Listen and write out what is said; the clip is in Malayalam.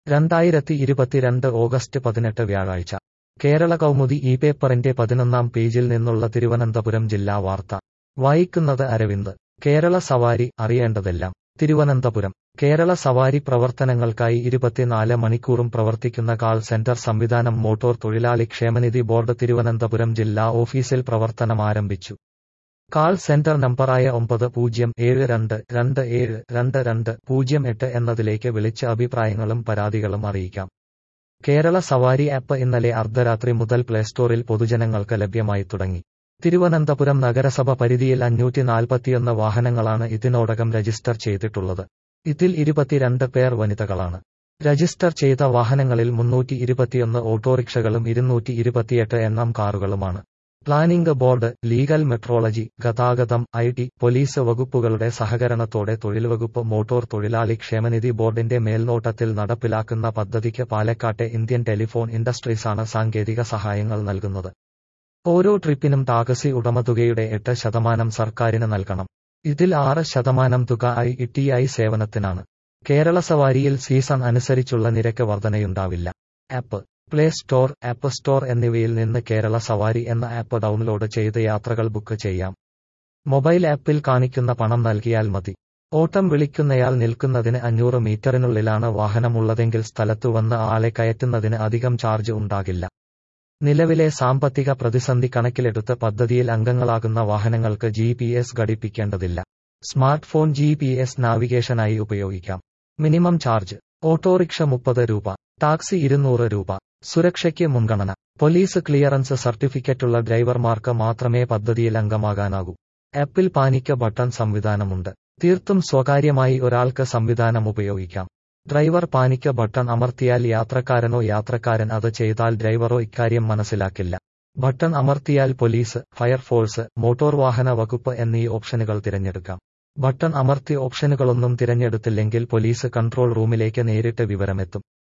രണ്ടായിരത്തി ഇരുപത്തിരണ്ട് ഓഗസ്റ്റ് പതിനെട്ട് വ്യാഴാഴ്ച കേരള കൗമുദി ഈ പേപ്പറിന്റെ പതിനൊന്നാം പേജിൽ നിന്നുള്ള തിരുവനന്തപുരം ജില്ലാ വാർത്ത വായിക്കുന്നത് അരവിന്ദ് കേരള സവാരി അറിയേണ്ടതെല്ലാം തിരുവനന്തപുരം കേരള സവാരി പ്രവർത്തനങ്ങൾക്കായി ഇരുപത്തിനാല് മണിക്കൂറും പ്രവർത്തിക്കുന്ന കാൾ സെന്റർ സംവിധാനം മോട്ടോർ തൊഴിലാളി ക്ഷേമനിധി ബോർഡ് തിരുവനന്തപുരം ജില്ലാ ഓഫീസിൽ പ്രവർത്തനം ആരംഭിച്ചു കാൾ സെന്റർ നമ്പറായ ഒമ്പത് പൂജ്യം ഏഴ് രണ്ട് രണ്ട് ഏഴ് രണ്ട് രണ്ട് പൂജ്യം എട്ട് എന്നതിലേക്ക് വിളിച്ച് അഭിപ്രായങ്ങളും പരാതികളും അറിയിക്കാം കേരള സവാരി ആപ്പ് ഇന്നലെ അർദ്ധരാത്രി മുതൽ പ്ലേസ്റ്റോറിൽ പൊതുജനങ്ങൾക്ക് ലഭ്യമായി തുടങ്ങി തിരുവനന്തപുരം നഗരസഭ പരിധിയിൽ അഞ്ഞൂറ്റി നാൽപ്പത്തിയൊന്ന് വാഹനങ്ങളാണ് ഇതിനോടകം രജിസ്റ്റർ ചെയ്തിട്ടുള്ളത് ഇതിൽ ഇരുപത്തിരണ്ട് പേർ വനിതകളാണ് രജിസ്റ്റർ ചെയ്ത വാഹനങ്ങളിൽ മുന്നൂറ്റി ഇരുപത്തിയൊന്ന് ഓട്ടോറിക്ഷകളും ഇരുന്നൂറ്റി ഇരുപത്തിയെട്ട് എണ്ണം കാറുകളുമാണ് പ്ലാനിംഗ് ബോർഡ് ലീഗൽ മെട്രോളജി ഗതാഗതം ഐ ടി പോലീസ് വകുപ്പുകളുടെ സഹകരണത്തോടെ തൊഴിൽ വകുപ്പ് മോട്ടോർ തൊഴിലാളി ക്ഷേമനിധി ബോർഡിന്റെ മേൽനോട്ടത്തിൽ നടപ്പിലാക്കുന്ന പദ്ധതിക്ക് പാലക്കാട്ടെ ഇന്ത്യൻ ടെലിഫോൺ ഇൻഡസ്ട്രീസാണ് സാങ്കേതിക സഹായങ്ങൾ നൽകുന്നത് ഓരോ ട്രിപ്പിനും ടാക്സി ഉടമതുകയുടെ എട്ട് ശതമാനം സർക്കാരിന് നൽകണം ഇതിൽ ആറ് ശതമാനം തുക ഐ ടി ഐ സേവനത്തിനാണ് കേരള സവാരിയിൽ സീസൺ അനുസരിച്ചുള്ള നിരക്ക് വർധനയുണ്ടാവില്ല app play store app store എന്നിവയിൽ നിന്ന് കേരള സവാരി എന്ന ആപ്പ് ഡൗൺലോഡ് ചെയ്ത് യാത്രകൾ ബുക്ക് ചെയ്യാം മൊബൈൽ ആപ്പിൽ കാണിക്കുന്ന പണം നൽകിയാൽ മതി ഓട്ടം വിളിക്കുന്നയാൾ നിൽക്കുന്നതിന് അഞ്ഞൂറ് മീറ്ററിനുള്ളിലാണ് വാഹനമുള്ളതെങ്കിൽ സ്ഥലത്തു വന്ന് ആളെ കയറ്റുന്നതിന് അധികം ചാർജ് ഉണ്ടാകില്ല നിലവിലെ സാമ്പത്തിക പ്രതിസന്ധി കണക്കിലെടുത്ത് പദ്ധതിയിൽ അംഗങ്ങളാകുന്ന വാഹനങ്ങൾക്ക് ജി പി എസ് ഘടിപ്പിക്കേണ്ടതില്ല smart phone G P S നാവിഗേഷനായി ഉപയോഗിക്കാം മിനിമം ചാർജ് ഓട്ടോറിക്ഷ മുപ്പത് രൂപ ടാക്സി ഇരുന്നൂറ് രൂപ സുരക്ഷയ്ക്ക് മുൻഗണന പോലീസ് ക്ലിയറൻസ് സർട്ടിഫിക്കറ്റുള്ള ഡ്രൈവർമാർക്ക് മാത്രമേ പദ്ധതിയിൽ അംഗമാകാനാകൂ ആപ്പിൽ പാനിക്ക ബട്ടൺ സംവിധാനമുണ്ട് തീർത്തും സ്വകാര്യമായി ഒരാൾക്ക് സംവിധാനം ഉപയോഗിക്കാം ഡ്രൈവർ പാനിക്ക ബട്ടൺ അമർത്തിയാൽ യാത്രക്കാരനോ യാത്രക്കാരൻ അത് ചെയ്താൽ ഡ്രൈവറോ ഇക്കാര്യം മനസ്സിലാക്കില്ല ബട്ടൺ അമർത്തിയാൽ പോലീസ് ഫയർഫോഴ്സ് മോട്ടോർ വാഹന വകുപ്പ് എന്നീ ഓപ്ഷനുകൾ തിരഞ്ഞെടുക്കാം ബട്ടൺ അമർത്തി ഓപ്ഷനുകളൊന്നും തിരഞ്ഞെടുത്തില്ലെങ്കിൽ പോലീസ് കൺട്രോൾ റൂമിലേക്ക് നേരിട്ട് വിവരമെത്തും